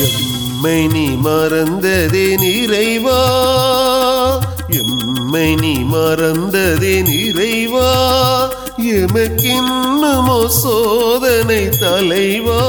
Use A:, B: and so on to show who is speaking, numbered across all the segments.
A: எம்மை நீ மறந்ததே நிறைவா எம்மை நீ மறந்ததே நிறைவா எமக்கின்னுமோ சோதனை தலைவா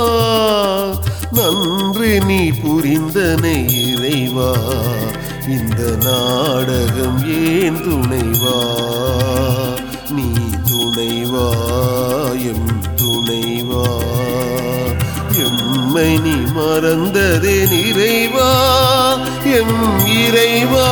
A: நன்றி நீ புரிந்தனை இறைவா இந்த நாடகம் ஏன் துணைவா நீ துணைவா எம் துணைவா எம்மை நீ மறந்ததே நிறைவா எம் இறைவா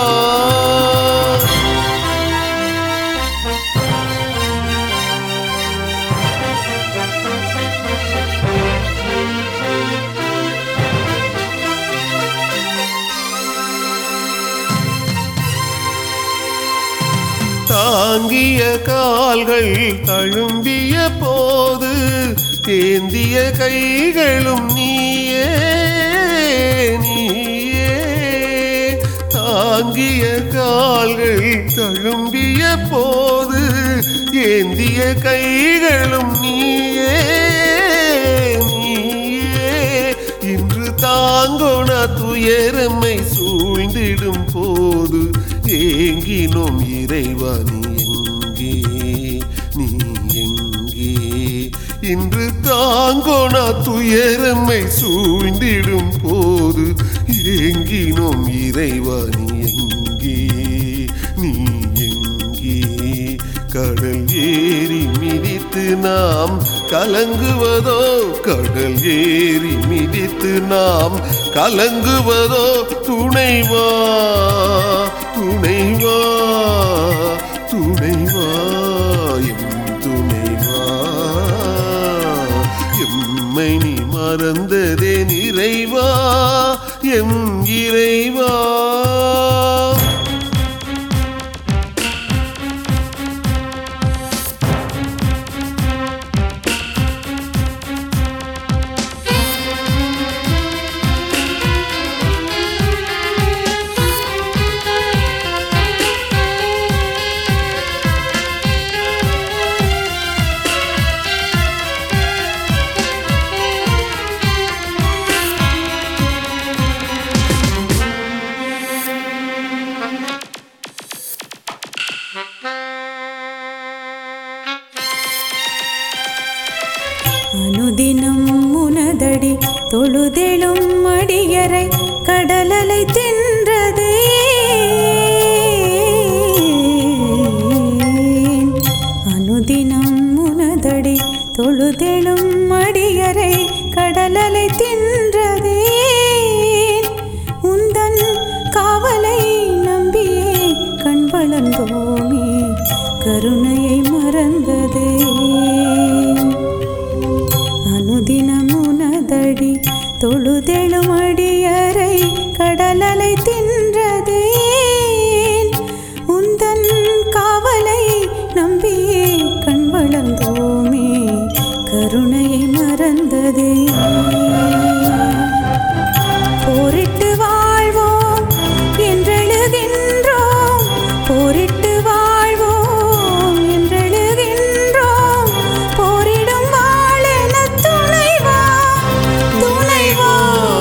A: தாங்கிய கால்கள் தழும்பிய போது தேந்திய கைகளும் நீயே நீயே தாங்கிய கால்கள் தழும்பிய போது ஏந்திய கைகளும் நீயே நீயே இன்று தாங்கோன துயரமை சூழ்ந்திடும் போது ஏங்கினோம் இறைவா நீ எங்கே நீ எங்கே இன்று தாங்கோன துயரமை சூழ்ந்திடும் போது ஏங்கினோம் இறைவா நீ எங்கே நீ எங்கே கடல் ஏறி மிதித்து நாம் கலங்குவதோ கடல் ஏறி மிதித்து நாம் கலங்குவதோ துணைவா துணைவா துணைவா எம் துணைவா எம்மை நீ மறந்ததே நிறைவா எம் இறைவா
B: அனுதினம் உனதடி தொழுதெழும் அடியரை கடலலை தின்றதே அனுதினம் உனதடி தொழுதெழும் அடியரை கடலலை தின்றதே உந்தன் காவலை நம்பியே கண் வளர்ந்தோமே கருணையை மறந்ததே அனுதினம் உனதடி தொழுதெழும் அடியரை கடலலை தின்றதே உந்தன் காவலை நம்பியே கண் வளர்ந்தோமே கருணையை மறந்ததே போரிட்டு வாழ்வோம் என்றெழுகின்றோம் போரிட்டு வாழ்வோம் என்றெழுகின்றோம் போரிடும் வாழென துணைவா துணைவா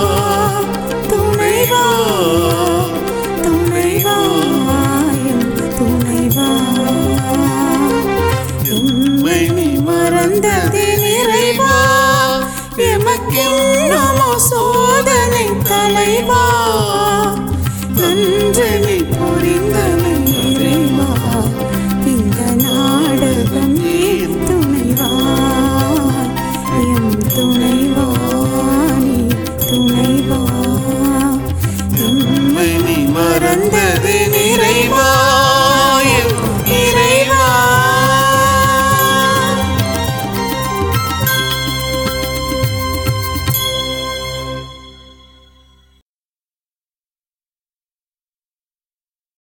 B: துணைவா துணைவா எம் துணைவா எம்மை நீ மறந்ததே நிறைவா எமக்கென்னமோ சோதனை தலைவா